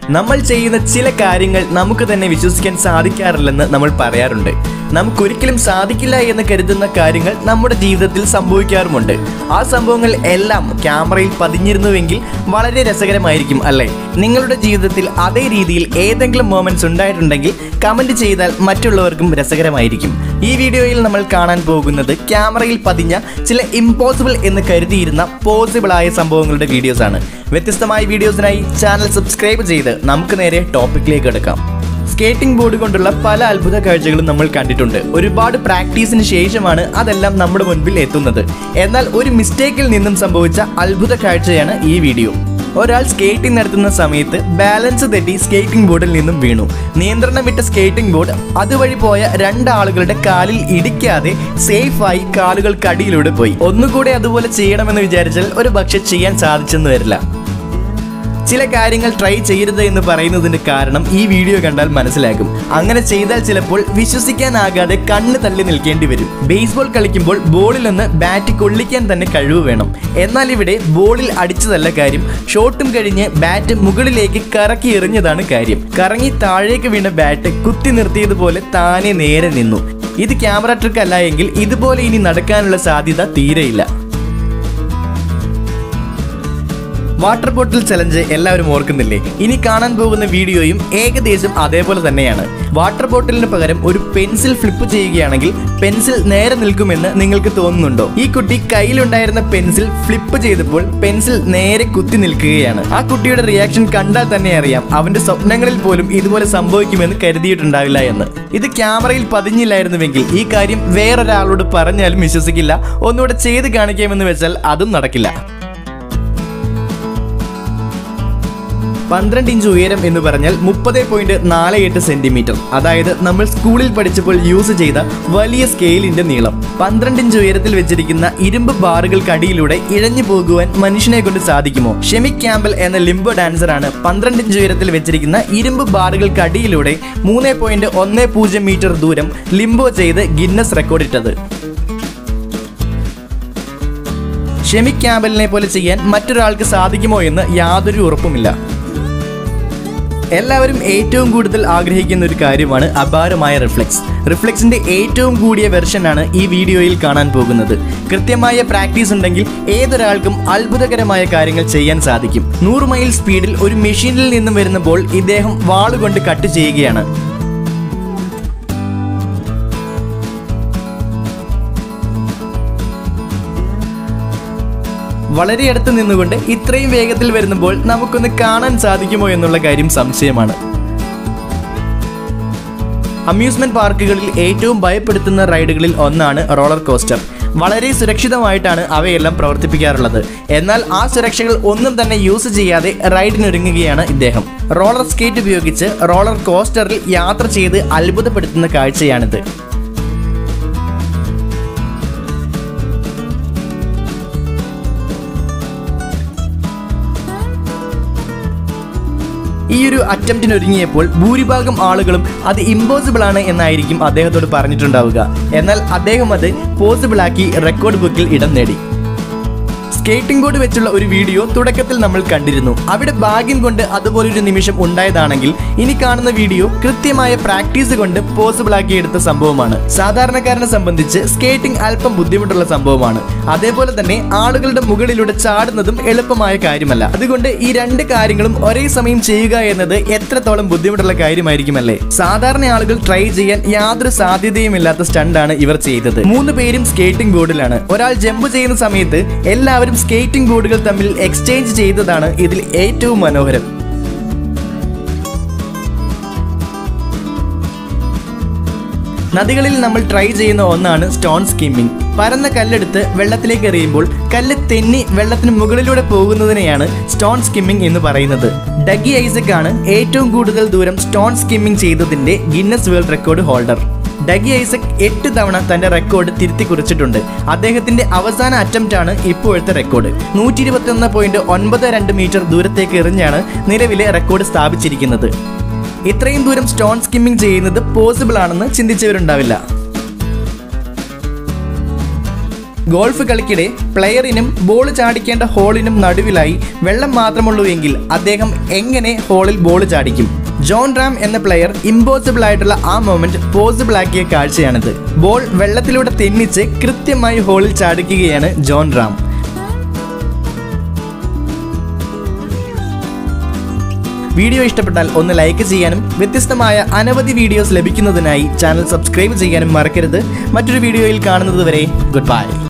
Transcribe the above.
നമ്മൾ ചെയ്യുന്ന ചില കാര്യങ്ങൾ നമുക്ക് തന്നെ വിശ്വസിക്കാൻ സാധിക്കാറില്ലെന്ന് നമ്മൾ പറയാറുണ്ട് നമുക്കൊരിക്കലും സാധിക്കില്ല എന്ന് കരുതുന്ന കാര്യങ്ങൾ നമ്മുടെ ജീവിതത്തിൽ സംഭവിക്കാറുമുണ്ട് ആ സംഭവങ്ങൾ എല്ലാം ക്യാമറയിൽ പതിഞ്ഞിരുന്നുവെങ്കിൽ വളരെ രസകരമായിരിക്കും അല്ലേ നിങ്ങളുടെ ജീവിതത്തിൽ അതേ രീതിയിൽ ഏതെങ്കിലും മോമെന്റ്സ് ഉണ്ടായിട്ടുണ്ടെങ്കിൽ കമന്റ് ചെയ്താൽ മറ്റുള്ളവർക്കും രസകരമായിരിക്കും ഈ വീഡിയോയിൽ നമ്മൾ കാണാൻ പോകുന്നത് ക്യാമറയിൽ പതിഞ്ഞ ചില ഇമ്പോസിബിൾ എന്ന് കരുതിയിരുന്ന പോസിബിൾ ആയ സംഭവങ്ങളുടെ വീഡിയോസ് ആണ് വ്യത്യസ്തമായ വീഡിയോസിനായി ചാനൽ സബ്സ്ക്രൈബ് ചെയ്ത് നമുക്ക് നേരെ ടോപ്പിക്കിലേക്ക് എടുക്കാം സ്കേറ്റിംഗ് ബോർഡ് കൊണ്ടുള്ള പല അത്ഭുത കാഴ്ചകളും നമ്മൾ കണ്ടിട്ടുണ്ട് ഒരുപാട് പ്രാക്ടീസിന് ശേഷമാണ് അതെല്ലാം നമ്മുടെ മുൻപിൽ എത്തുന്നത് എന്നാൽ ഒരു മിസ്റ്റേക്കിൽ നിന്നും സംഭവിച്ച അത്ഭുത കാഴ്ചയാണ് ഈ വീഡിയോ ഒരാൾ സ്കേറ്റിംഗ് നടത്തുന്ന സമയത്ത് ബാലൻസ് തെറ്റി സ്കേറ്റിംഗ് ബോർഡിൽ നിന്നും വീണു നിയന്ത്രണം വിട്ട സ്കേറ്റിംഗ് ബോർഡ് അതുവഴി പോയ രണ്ടാളുകളുടെ കാലിൽ ഇടിക്കാതെ സേഫായി കാലുകൾക്കടിയിലൂടെ പോയി ഒന്നുകൂടെ അതുപോലെ ചെയ്യണമെന്ന് വിചാരിച്ചാൽ ഒരു പക്ഷെ ചെയ്യാൻ സാധിച്ചെന്ന് വരില്ല ചില കാര്യങ്ങൾ ട്രൈ ചെയ്യരുത് എന്ന് പറയുന്നതിന് കാരണം ഈ വീഡിയോ കണ്ടാൽ മനസ്സിലാകും അങ്ങനെ ചെയ്താൽ ചിലപ്പോൾ വിശ്വസിക്കാനാകാതെ കണ്ണ് തള്ളി നിൽക്കേണ്ടി വരും ബേസ്ബോൾ കളിക്കുമ്പോൾ ബോളിലൊന്ന് ബാറ്റ് കൊള്ളിക്കാൻ തന്നെ കഴിവ് വേണം എന്നാൽ ഇവിടെ ബോളിൽ അടിച്ചതല്ല കാര്യം ഷോട്ടും കഴിഞ്ഞ് ബാറ്റ് മുകളിലേക്ക് കറക്കി എറിഞ്ഞതാണ് കാര്യം കറങ്ങി താഴേക്ക് വീണ ബാറ്റ് കുത്തി നിർത്തിയതുപോലെ താനെ നേരെ നിന്നു ഇത് ക്യാമറ ട്രിക്ക് അല്ല എങ്കിൽ ഇതുപോലെ ഇനി നടക്കാനുള്ള സാധ്യത തീരെയില്ല വാട്ടർ ബോട്ടിൽ ചലഞ്ച് എല്ലാവരും ഓർക്കുന്നില്ലേ ഇനി കാണാൻ പോകുന്ന വീഡിയോയും ഏകദേശം അതേപോലെ തന്നെയാണ് വാട്ടർ ബോട്ടിലിന് പകരം ഒരു പെൻസിൽ ഫ്ലിപ്പ് ചെയ്യുകയാണെങ്കിൽ പെൻസിൽ നേരെ നിൽക്കുമെന്ന് നിങ്ങൾക്ക് തോന്നുന്നുണ്ടോ ഈ കുട്ടി കയ്യിലുണ്ടായിരുന്ന പെൻസിൽ ഫ്ലിപ്പ് ചെയ്തപ്പോൾ പെൻസിൽ നേരെ കുത്തി നിൽക്കുകയാണ് ആ കുട്ടിയുടെ റിയാക്ഷൻ കണ്ടാൽ തന്നെ അറിയാം അവന്റെ സ്വപ്നങ്ങളിൽ പോലും ഇതുപോലെ സംഭവിക്കുമെന്ന് കരുതിയിട്ടുണ്ടാവില്ല എന്ന് ഇത് ക്യാമറയിൽ പതിഞ്ഞില്ലായിരുന്നുവെങ്കിൽ ഈ കാര്യം വേറൊരാളോട് പറഞ്ഞാലും വിശ്വസിക്കില്ല ഒന്നുകൂടെ ചെയ്ത് കാണിക്കാമെന്ന് വെച്ചാൽ അതും നടക്കില്ല പന്ത്രണ്ട് ഇഞ്ച് ഉയരം എന്ന് പറഞ്ഞാൽ മുപ്പത് പോയിന്റ് നാല് എട്ട് സെന്റിമീറ്റർ അതായത് നമ്മൾ സ്കൂളിൽ പഠിച്ചപ്പോൾ യൂസ് ചെയ്ത വലിയ സ്കെയിലിന്റെ നീളം പന്ത്രണ്ട് ഇഞ്ച് ഉയരത്തിൽ വെച്ചിരിക്കുന്ന ഇരുമ്പ് ബാറുകൾക്കടിയിലൂടെ ഇഴഞ്ഞു പോകുവാൻ മനുഷ്യനെ കൊണ്ട് സാധിക്കുമോ ഷെമിക് ക്യാമ്പൽ എന്ന ലിംബോ ഡാൻസർ ആണ് പന്ത്രണ്ട് ഇഞ്ച് ഉയരത്തിൽ വെച്ചിരിക്കുന്ന ഇരുമ്പ് ബാറുകൾക്കടിയിലൂടെ മൂന്ന് പോയിന്റ് ഒന്ന് പൂജ്യം മീറ്റർ ദൂരം ലിംബോ ചെയ്ത് ഗിന്നസ് റെക്കോർഡിട്ടത് ഷെമിക് ക്യാമ്പലിനെ പോലെ ചെയ്യാൻ മറ്റൊരാൾക്ക് സാധിക്കുമോ എന്ന് യാതൊരു ഉറപ്പുമില്ല എല്ലാവരും ഏറ്റവും കൂടുതൽ ആഗ്രഹിക്കുന്ന ഒരു കാര്യമാണ് അപാരമായ റിഫ്ലെക്സ് റിഫ്ലെക്സിന്റെ ഏറ്റവും കൂടിയ വെർഷനാണ് ഈ വീഡിയോയിൽ കാണാൻ പോകുന്നത് കൃത്യമായ പ്രാക്ടീസ് ഉണ്ടെങ്കിൽ ഏതൊരാൾക്കും അത്ഭുതകരമായ കാര്യങ്ങൾ ചെയ്യാൻ സാധിക്കും നൂറ് മൈൽ സ്പീഡിൽ ഒരു മെഷീനിൽ നിന്നും വരുന്ന ബോൾ ഇദ്ദേഹം വാളുകൊണ്ട് കട്ട് ചെയ്യുകയാണ് വളരെ അടുത്ത് നിന്നുകൊണ്ട് ഇത്രയും വേഗത്തിൽ വരുമ്പോൾ നമുക്കൊന്ന് കാണാൻ സാധിക്കുമോ എന്നുള്ള കാര്യം സംശയമാണ് അമ്യൂസ്മെന്റ് പാർക്കുകളിൽ ഏറ്റവും ഭയപ്പെടുത്തുന്ന റൈഡുകളിൽ ഒന്നാണ് റോളർ കോസ്റ്റർ വളരെ സുരക്ഷിതമായിട്ടാണ് അവയെല്ലാം പ്രവർത്തിപ്പിക്കാറുള്ളത് എന്നാൽ ആ സുരക്ഷകൾ ഒന്നും തന്നെ യൂസ് ചെയ്യാതെ റൈഡിനൊരുങ്ങുകയാണ് ഇദ്ദേഹം റോളർ സ്കേറ്റ് ഉപയോഗിച്ച് റോളർ കോസ്റ്ററിൽ യാത്ര ചെയ്ത് അത്ഭുതപ്പെടുത്തുന്ന കാഴ്ചയാണിത് ഈ ഒരു അറ്റംപ്റ്റിന് ഒരുങ്ങിയപ്പോൾ ഭൂരിഭാഗം ആളുകളും അത് ഇമ്പോസിബിൾ ആണ് എന്നായിരിക്കും അദ്ദേഹത്തോട് പറഞ്ഞിട്ടുണ്ടാവുക എന്നാൽ അദ്ദേഹം അത് പോസിബിൾ ആക്കി റെക്കോർഡ് ബുക്കിൽ ഇടം നേടി സ്കേറ്റിംഗ് ബോർഡ് വെച്ചുള്ള ഒരു വീഡിയോ തുടക്കത്തിൽ നമ്മൾ കണ്ടിരുന്നു അവിടെ ഭാഗ്യം കൊണ്ട് അതുപോലൊരു നിമിഷം ഉണ്ടായതാണെങ്കിൽ ഇനി കാണുന്ന വീഡിയോ കൃത്യമായ പ്രാക്ടീസ് കൊണ്ട് പോസിബിൾ ആക്കി എടുത്ത സംഭവമാണ് സാധാരണക്കാരനെ സംബന്ധിച്ച് സ്കേറ്റിംഗ് അല്പം ബുദ്ധിമുട്ടുള്ള സംഭവമാണ് അതേപോലെ തന്നെ ആളുകളുടെ മുകളിലൂടെ ചാടുന്നതും എളുപ്പമായ കാര്യമല്ല അതുകൊണ്ട് ഈ രണ്ട് കാര്യങ്ങളും ഒരേ സമയം ചെയ്യുക എന്നത് എത്രത്തോളം ബുദ്ധിമുട്ടുള്ള കാര്യമായിരിക്കുമല്ലേ സാധാരണ ആളുകൾ ട്രൈ ചെയ്യാൻ യാതൊരു സാധ്യതയുമില്ലാത്ത സ്റ്റണ്ടാണ് ഇവർ ചെയ്തത് മൂന്ന് പേരും സ്കേറ്റിംഗ് ബോർഡിലാണ് ഒരാൾ ജമ്പ് ചെയ്യുന്ന സമയത്ത് എല്ലാവരും സ്കേറ്റിംഗ് ബോർഡുകൾ തമ്മിൽ എക്സ്ചേഞ്ച് ചെയ്തതാണ് ഇതിൽ ഏറ്റവും മനോഹരം നദികളിൽ നമ്മൾ ട്രൈ ചെയ്യുന്ന ഒന്നാണ് സ്റ്റോൺ സ്കിമ്മിംഗ് പരന്ന കല്ലെടുത്ത് വെള്ളത്തിലേക്ക് എറിയുമ്പോൾ കല്ല് തെന്നി വെള്ളത്തിന് മുകളിലൂടെ പോകുന്നതിനെയാണ് സ്റ്റോൺ സ്കിമ്മിംഗ് എന്ന് പറയുന്നത് ഡഗി ഐസക് ആണ് ഏറ്റവും കൂടുതൽ ദൂരം സ്റ്റോൺ സ്കിമ്മിംഗ് ചെയ്തതിന്റെ Guinness world record holder Dougie Isaac എട്ട് തവണ തന്റെ റെക്കോർഡ് തിരുത്തി കുറിച്ചിട്ടുണ്ട് അദ്ദേഹത്തിന്റെ അവസാന അറ്റംപ്റ്റ് ആണ് ഇപ്പോഴത്തെ റെക്കോർഡ് നൂറ്റി ഇരുപത്തി പോയിന്റ് ഒൻപത് രണ്ട് മീറ്റർ ദൂരത്തേക്ക് എറിഞ്ഞാണ് നിലവിലെ റെക്കോർഡ് സ്ഥാപിച്ചിരിക്കുന്നത് ഇത്രയും ദൂരം സ്റ്റോൺ സ്കിമ്മിംഗ് ചെയ്യുന്നത് പോസിബിൾ ആണെന്ന് ചിന്തിച്ചവരുണ്ടാവില്ല ഗോൾഫ് കളിക്കിടെ പ്ലെയറിനും ബോൾ ചാടിക്കേണ്ട ഹോളിനും നടുവിലായി വെള്ളം മാത്രമുള്ളൂ എങ്കിൽ അദ്ദേഹം എങ്ങനെ ഹോളിൽ ബോൾ ചാടിക്കും ജോൺ റാം എന്ന പ്ലെയർ ഇമ്പോസിബിൾ ആയിട്ടുള്ള ആ മൊമെന്റ് പോസിബിൾ ആക്കിയ കാഴ്ചയാണിത് ബോൾ വെള്ളത്തിലൂടെ തെന്നിച്ച് കൃത്യമായി ഹോളിൽ ചാടിക്കുകയാണ് ജോൺ റാം വീഡിയോ ഇഷ്ടപ്പെട്ടാൽ ഒന്ന് ലൈക്ക് ചെയ്യാനും വ്യത്യസ്തമായ അനവധി വീഡിയോസ് ലഭിക്കുന്നതിനായി ചാനൽ സബ്സ്ക്രൈബ് ചെയ്യാനും മറക്കരുത് മറ്റൊരു വീഡിയോയിൽ കാണുന്നത് വരെ ഗുഡ് ബൈ